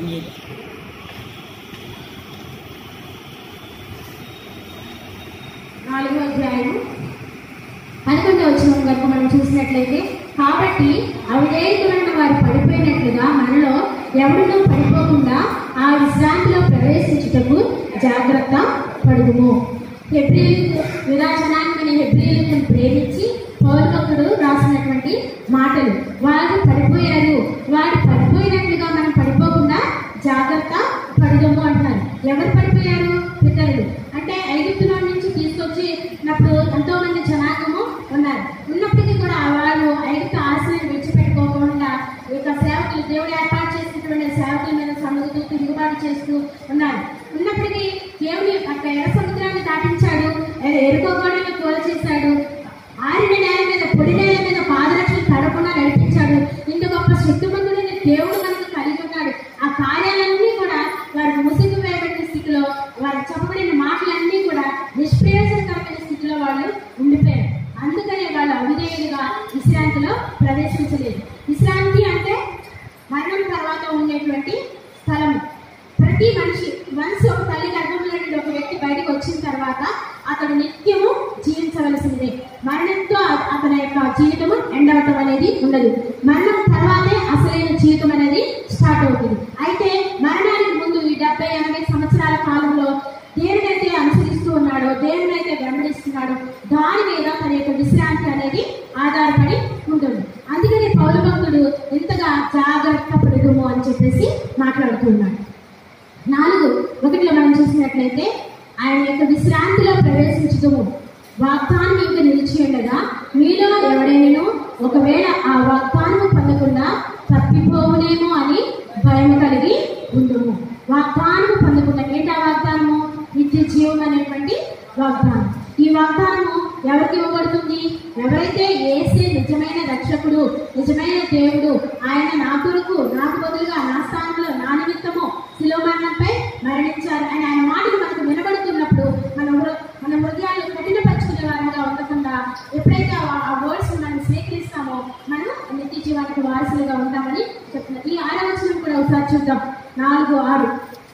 అందుకే నాలుగో అధ్యాయం పదకొండవ వచ్చిన వరకు మనం చూసినట్లయితే కాబట్టి అవిధేయకులైన వారు పడిపోయినట్లుగా మనలో ఎవరినూ పడిపోకుండా ఆ విశ్రాంతిలో ప్రవేశించుటకు జాగ్రత్త పడుదుము హెబ్రిలకు విరాజనాన్ని హెబ్రిలకు ప్రేమించి పౌరభక్తుడు రాసినటువంటి మాటలు వారు పడిపోయారు వారు పడిపోయినట్లుగా మనం పడిపోకుండా జాగ్రత్త పడుదము అంటున్నారు ఎవరు పడిపోయారు పితరులు అంటే ఐగుప్తులో నుంచి తీసుకొచ్చినప్పుడు ఎంతో మంది జనాంగము ఉన్నారు ఉన్నప్పటికీ కూడా వారు ఐగుప్తు ఆశలను విడిచిపెట్టుకోకుండా ఈ యొక్క సేవకులు దేవుడు ఏర్పాటు చేసినటువంటి సేవకుల మీద సముద్రుతూ తిరుగుబాటు చేస్తూ ఉన్నారు ఉన్నప్పటికీ దేవుడు అక్కడ ఎర్ర సముద్రాన్ని దాటించాడు ఎరుకో గోడను తోల చేశాడు ఆరిన నేల మీద పొడి నేల మీద పాదరక్షలు తడకుండా నడిపించాడు ఇంత గొప్ప శక్తిమంతుడైన దేవుడు మనకు కలిగి ఉన్నాడు ఆ కార్యాలన్నీ కూడా వారు ముసుగు వేయబడిన స్థితిలో వారు చెప్పబడిన మాటలన్నీ కూడా నిష్ప్రయోజనకరమైన స్థితిలో వాళ్ళు ఉండిపోయారు అందుకనే వాళ్ళు అవిధేయులుగా విశ్రాంతిలో ప్రవేశించలేదు విశ్రాంతి అంటే మరణం తర్వాత ఉండేటువంటి స్థలము ప్రతి మనిషి వన్స్ ఒక తల్లి గర్భంలో నుండి ఒక వ్యక్తి బయటకు వచ్చిన తర్వాత అతడు నిత్యము జీవించవలసిందే మరణంతో అ- అతని యొక్క జీవితము ఎండ్ అవటం అనేది ఉండదు మరణం తర్వాతే అసలైన జీవితం అనేది స్టార్ట్ అవుతుంది అయితే మరణానికి ముందు ఈ డెబ్బై ఎనభై సంవత్సరాల కాలంలో దేనినైతే అనుసరిస్తూ ఉన్నాడో దేనినైతే వెంబడిస్తున్నాడో దాని మీద తన యొక్క విశ్రాంతి అనేది ఆధారపడి ఉంటుంది అందుకని పౌర భక్తుడు ఇంతగా జాగ్రత్త పడుదుము అని చెప్పేసి మాట్లాడుతున్నాడు నాలుగు ఒకటిలో మనం చూసినట్లయితే ఆయన యొక్క విశ్రాంతిలో ప్రవేశించడము వాగ్దానం యొక్క నిలిచి ఉండగా మీలో ఎవడైనా ఒకవేళ ఆ వాగ్దానము పొందకుండా తప్పిపోవునేమో అని భయం కలిగి ఉండుము వాగ్దానము పొందకుండా ఏంటి ఆ వాగ్దానము నిత్య జీవం అనేటువంటి వాగ్దానం ఈ వాగ్దానము ఎవరికి ఇవ్వబడుతుంది ఎవరైతే ఏసే నిజమైన రక్షకుడు నిజమైన దేవుడు ఆయన నా కొరకు నాకు బదులుగా నా స్థానంలో నా నిమిత్తము శిలో మరణంపై మరణించారు అని ఆయన మాటలు మనకు వినబడుతున్నప్పుడు మన హృ- మన హృదయాలు కఠినపరుచుకునే వారంగా ఉండకుండా ఎప్పుడైతే ఆ- ఆ వర్డ్స్ మనం స్వీకరిస్తామో మనం నిత్య జీవానికి వారసులుగా ఉంటామని చెప్తున్నారు ఈ ఆలోచన కూడా ఒకసారి చూద్దాం నాలుగు ఆరు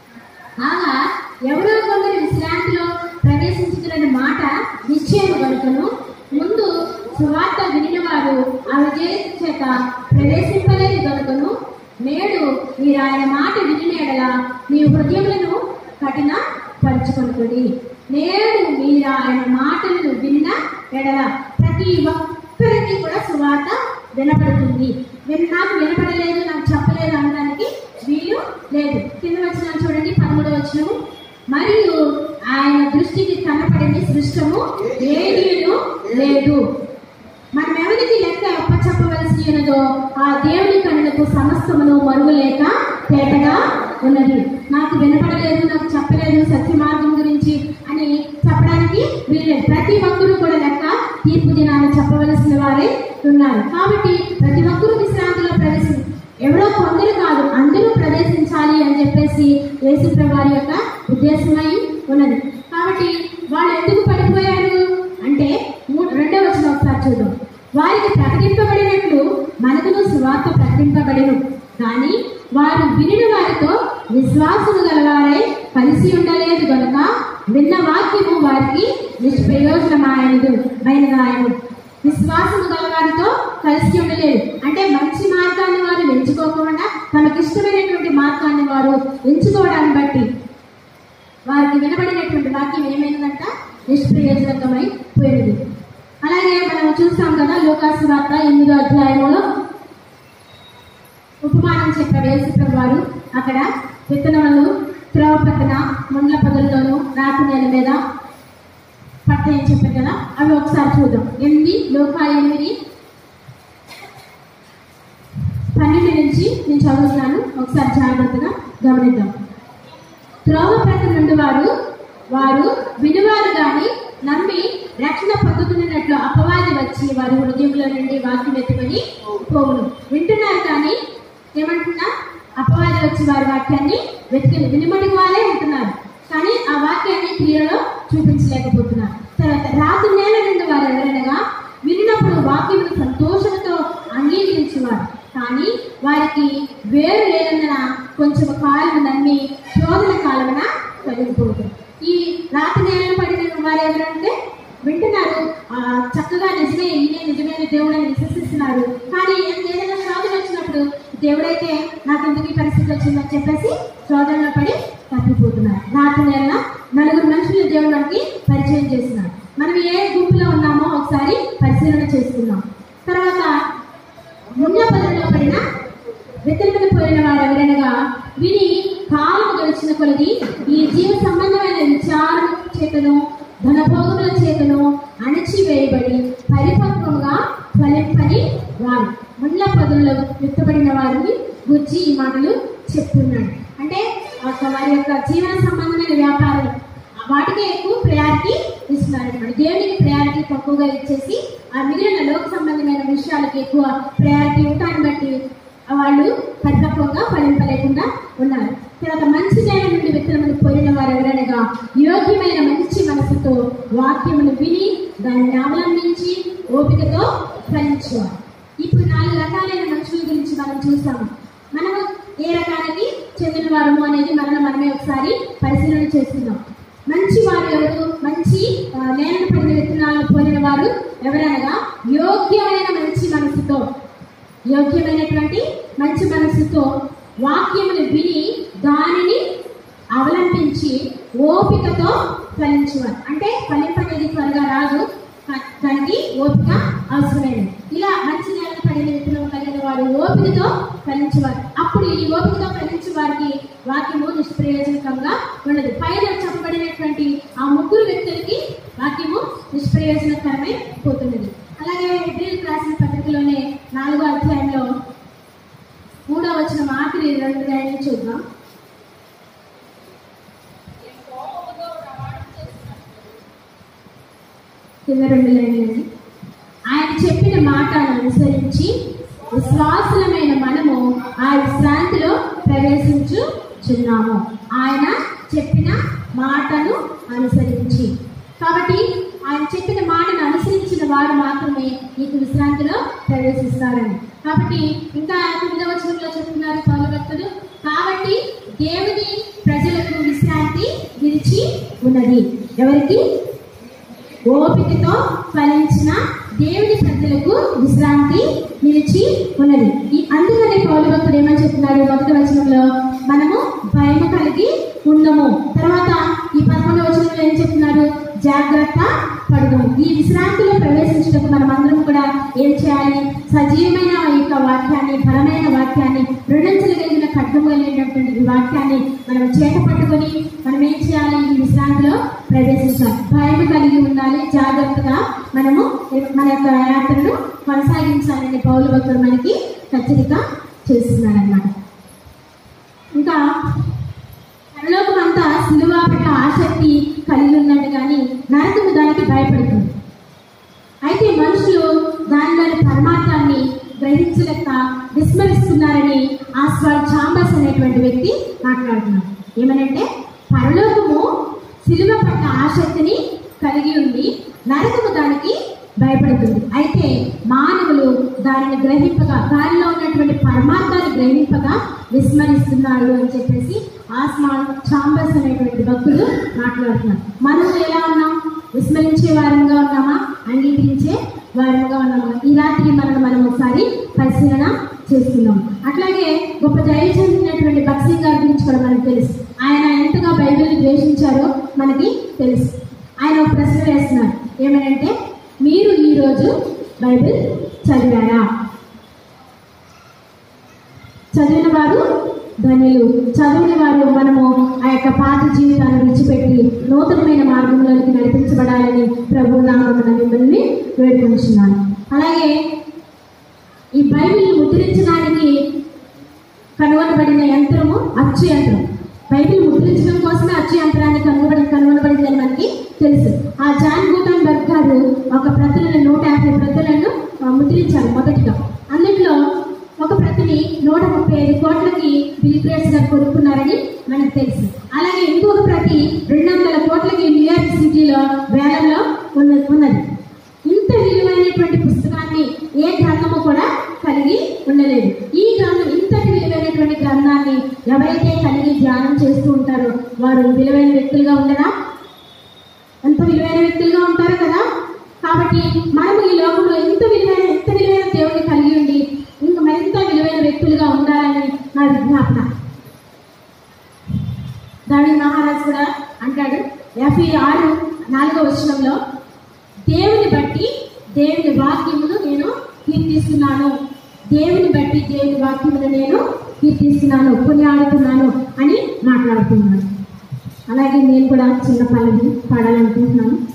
కాగా ఎవరో కొందరు విశ్రాంతిలో ప్రవేశించుతున్న మాట నిశ్చయం కనుకను ముందు సువార్త వినిన వారు ఆ విజయ చేత ప్రవేశింపలేదు కనుకను నేడు మీరు ఆయన మాట వినిన ఎడల మీ హృదయములను కఠిన పరుచుకొనుకొని నేడు మీరు ఆయన మాటలను విన్న ఎడల ప్రతి ఒక్కరికి కూడా సువార్త వినపడుతుంది విన్- నాకు వినపడలేదు నాకు చెప్పలేదు అనడానికి వీలు లేదు కింద వచ్చిన చూడండి పదమూడవ వచనము మరియు ఆయన దృష్టికి కనపడింది సృష్టము ఏదీను లేదు మనం ఎవరికి లెక్క అప్పచెప్పవలసి ఉన్నదో ఆ దేవుని కన్నులకు సమస్తమును మరుగులేక తేటగా ఉన్నది నాకు వినపడలేదు నాకు చెప్పలేదు సత్య మార్గం గురించి అని చెప్పడానికి వీల్లేదు ప్రతి ఒక్కరూ కూడా లెక్క తీర్పు దినాన్ని చెప్పవలసిన వారే ఉన్నారు కాబట్టి ప్రతి ఒక్కరూ విశ్రాంతిలో ప్రవేశి ఎవరో కొందరు కాదు అందరూ ప్రవేశించాలి అని చెప్పేసి యేసుప్రభు వారి యొక్క ఉద్దేశమై ఉన్నది కాబట్టి వాళ్ళు ఎందుకు పడిపోయారు అంటే మూ- రెండో వచ్చిన ఒకసారి చూద్దాం వారికి ప్రకటింపబడినట్లు మనకును సువార్త ప్రకటింపబడిను కానీ వారు వినిన వారితో విశ్వాసము గలవారై కలిసి ఉండలేదు గనుక విన్న వాక్యము వారికి నిష్ప్రయోజనమాయనదు అయినదాయను విశ్వాసము గలవారితో కలిసి ఉండలేదు అంటే మంచి మార్గాన్ని వారు ఎంచుకోకుండా తమకిష్టమైనటువంటి మార్గాన్ని వారు ఎంచుకోవడాన్ని బట్టి వారికి వినబడినటువంటి వాక్యం ఏమైందంట నిష్ప్రయోజనకమై పోయినది అలాగే మనం చూస్తాం కదా లోకాసు వార్త ఎనిమిదో అధ్యాయంలో ఉపమానం చెప్పాడు యేసుప్రభు వారు అక్కడ విత్తనములు త్రోవ పక్కన ముండ్ల పొదల్లోనూ రాతి నేల మీద పట్టాయని చెప్పారు కదా అవి ఒకసారి చూద్దాం ఎనిమిది లోకా ఎనిమిది పన్నెండు నుంచి నేను చదువుతున్నాను ఒకసారి జాగ్రత్తగా గమనిద్దాం త్రోవ ప్రక్క నుండి వారు వారు వినువారు గాని నమ్మి రక్షణ పొందుతున్నట్లు అపవాది వచ్చి వారి హృదయంలో నుండి వాక్యం ఎత్తుకొని పోవును వింటున్నారు కానీ ఏమంటున్నా అపవాది వచ్చి వారి వాక్యాన్ని వెతికి వినిమటి వారే ఉంటున్నారు కానీ ఆ వాక్యాన్ని క్రియలో చూపించలేకపోతున్నారు తర్వాత రాత్రి నేల నుండి వారు ఎవరైనా వినినప్పుడు వాక్యమును సంతోషంతో అంగీకరించేవారు కానీ వారికి వేరు లేనందున కొంచెం కాలం నమ్మి శోధన కాలమున కలిగిపోతుంది ఈ రాతి నేలను పడిన వారు ఎవరంటే వింటున్నారు ఆ, చక్కగా నిజమే ఈయనే నిజమైన దేవుడు అని విశ్వసిస్తున్నారు కానీ ఏదైనా శోధన వచ్చినప్పుడు దేవుడైతే నాకు ఎందుకు ఈ పరిస్థితి వచ్చిందని చెప్పేసి శోధనలో పడి తప్పిపోతున్నారు రాత్రి నెల నలుగురు మనుషులు దేవుడు మనకి పరిచయం చేస్తున్నారు మనం ఏ గుంపులో ఉన్నామో ఒకసారి పరిశీలన చేసుకుందాం తర్వాత మున్న పదంలో పడిన విత్తనములు పోయిన వారు ఎవరనగా విని కాలం గడిచిన కొలది ఈ జీవ సంబంధమైన విచారం చేతను ధనభోగముల చేతను అణచివేయబడి పరిపక్వంగా ఫలింపని వారు ముళ్ళ పదుల్లో విత్తబడిన వారిని గురించి ఈ మాటలు చెప్తున్నాడు అంటే ఒక వారి యొక్క జీవన సంబంధమైన వ్యాపారం వాటికి ఎక్కువ ప్రయారిటీ ఇస్తున్నారు అనమాట దేవునికి ప్రయారిటీ తక్కువగా ఇచ్చేసి ఆ మిగిలిన లోక సంబంధమైన విషయాలకు ఎక్కువ ప్రయారిటీ ఉండటాన్ని బట్టి వాళ్ళు పరిపక్వంగా ఫలింపలేకుండా ఉన్నారు తర్వాత మంచి నేల నుండి విత్తనములు పోయిన వారు ఎవరనగా యోగ్యమైన మంచి మనసుతో వాక్యమును విని దాన్ని అవలంబించి ఓపికతో ఫలించేవారు ఇప్పుడు నాలుగు రకాలైన మనుషుల గురించి మనం చూసాము మనము ఏ రకానికి చెందిన వారము అనేది మనం మనమే ఒకసారి పరిశీలన చేస్తున్నాం మంచి వారు ఎవరు మంచి ఆ, నేలను పడిన విత్తనాలను పోలిన వారు ఎవరనగా యోగ్యమైన మంచి మనసుతో యోగ్యమైనటువంటి మంచి మనసుతో వాక్యమును విని దానిని అవలంబించి ఓపికతో ఫలించేవారు అంటే ఫలింపనేది త్వరగా రాదు కా- దానికి ఓపిక అవసరమైనది ఇలా మంచి నేల పడిన విత్తనం కలిగిన వారు ఓపికతో ఫలించేవారు అప్పుడు ఈ ఓపికతో ఫలించే వారికి వాక్యము నిష్ప్రయోజనకంగా ఉండదు పైన చెప్పబడినటువంటి ఆ ముగ్గురు వ్యక్తులకి వాక్యము నిష్ప్రయోజనకరమై పోతున్నది అలాగే ఏప్రిల్ రాసిన పత్రికలోనే నాలుగో అధ్యాయంలో మూడో వచ్చిన ఆఖరి రెండు లైన్లు చూద్దాం కింద రెండు లైన్లు ఆయన చెప్పిన మాటను అనుసరించి విశ్వాసులమైన మనము ఆ విశ్రాంతిలో ప్రవేశించుచున్నాము ఆయన చెప్పిన మాటను అనుసరించి కాబట్టి ఆయన చెప్పిన మాటను అనుసరించిన వారు మాత్రమే నీకు విశ్రాంతిలో ప్రవేశిస్తారని కాబట్టి ఇంకా తొమ్మిదవ వచనంలో చెప్తున్నారు పౌల భక్తులు కాబట్టి దేవుని ప్రజలకు విశ్రాంతి విరిచి ఉన్నది ఎవరికి ఓపికతో ఫలించిన దేవుని ప్రజలకు విశ్రాంతి నిలిచి ఉన్నది ఈ అందుకని పౌలు భక్తుడు ఏమని చెప్తున్నాడు మొదటి వచనంలో మనము భయం కలిగి ఉండము తర్వాత ఈ పదకొండవ వచనంలో ఏం చెప్తున్నారు జాగ్రత్త పడదాం ఈ విశ్రాంతిలో ప్రవేశించటకు మనం అందరం కూడా ఏం చేయాలి సజీవమైన ఈ యొక్క వాక్యాన్ని బలమైన వాక్యాన్ని రెండంచెలగలిగిన ఖడ్గము కలిగినటువంటి ఈ వాక్యాన్ని మనం చేత పట్టుకొని మనం ఏం చేయాలి ఈ విశ్రాంతిలో ప్రవేశించాలి భయం కలిగి ఉండాలి జాగ్రత్తగా మనము మన యొక్క యాత్రను కొనసాగించాలని పౌలు భక్తుడు మనకి హెచ్చరిక చేస్తున్నాడు అనమాట ఇంకా పరలోకం అంతా సిలువ పట్ల ఆసక్తి కలిగి ఉన్నట్టు కానీ నరకము దానికి భయపడుతుంది అయితే మనుషులు దానిలోని పరమార్థాన్ని గ్రహించలేక విస్మరిస్తున్నారని ఆస్వాల్ చాంబర్స్ అనేటువంటి వ్యక్తి మాట్లాడుతున్నారు ఏమనంటే పరలోకము సిలువ పట్ల ఆసక్తిని కలిగి ఉంది నరకము దానికి భయపడుతుంది అయితే మానవులు దానిని గ్రహింపగా దానిలో ఉన్నటువంటి పరమార్థాన్ని గ్రహింపగా విస్మరిస్తున్నారు అని చెప్పేసి ఆస్మాన్ చాంబర్స్ అనేటువంటి భక్తులు మాట్లాడుతున్నారు మనం ఎలా ఉన్నాం విస్మరించే వారంగా ఉన్నామా అంగీకరించే వారంగా ఉన్నామా ఈ రాత్రి మనం మనం ఒకసారి పరిశీలన చేస్తున్నాం అట్లాగే గొప్ప దయ చెందినటువంటి భక్సింగ్ గారి గురించి కూడా మనకు తెలుసు ఆయన ఎంతగా బైబిల్ని ద్వేషించారో మనకి తెలుసు ఆయన ఒక ప్రశ్న వేస్తున్నారు ఏమనంటే మీరు ఈరోజు బైబిల్ చదివారా చదివిన వారు ధనులు చదివిన వారు మనము ఆ యొక్క పాత జీవితాన్ని విడిచిపెట్టి నూతనమైన మార్గంలోకి నడిపించబడాలని ప్రభు నామమున మిమ్మల్ని వేడుకొంచున్నాను అలాగే ఈ బైబిల్ని ముద్రించడానికి కనుగొనబడిన యంత్రము అచ్చు యంత్రం బైబిల్ ముద్రించడం కోసమే అచ్చు యంత్రాన్ని కనుగొనబడి కనుగొనబడిందని మనకి తెలుసు ఆ జాన్ గూటన్ బర్గ్ గారు ఒక ప్రతులను నూట యాభై ప్రతులను ఆ, ముద్రించారు మొదటిగా అందులో ఒక ప్రతిని నూట ముప్పై ఐదు కోట్లకి బిల్ గ్రేట్స్ గారు కొనుక్కున్నారని మనకు తెలుసు అలాగే ఇంకొక ప్రతి రెండు వందల కోట్లకి న్యూయార్క్ సిటీలో వేలంలో ఉన్న ఉన్నది ఇంత విలువైనటువంటి పుస్తకాన్ని ఏ గ్రంథము కూడా కలిగి ఉండలేదు ఈ గ్రంథం ఇంతటి విలువైనటువంటి గ్రంథాన్ని ఎవరైతే కలిగి ధ్యానం చేస్తూ ఉంటారో వారు విలువైన వ్యక్తులుగా ఉండరా ఎంత విలువైన వ్యక్తులుగా ఉంటారు కదా కాబట్టి మనము ఈ లోకంలో ఎంత విలువైన ఎంత విలువైన దేవుడిని కలిగి ఉండి ఇంకా మరింత విలువైన వ్యక్తులుగా ఉండాలని నా విజ్ఞాపన దాని మహారాజ్ కూడా అంటాడు యాభై ఆరు నాలుగో వచనంలో దేవుని బట్టి దేవుని వాక్యమును నేను కీర్తిస్తున్నాను దేవుని బట్టి దేవుని వాక్యమును నేను కీర్తిస్తున్నాను కొనియాడుతున్నాను అని మాట్లాడుతున్నాను అలాగే నేను కూడా చిన్న పల్లవి పాడాలనుకుంటున్నాను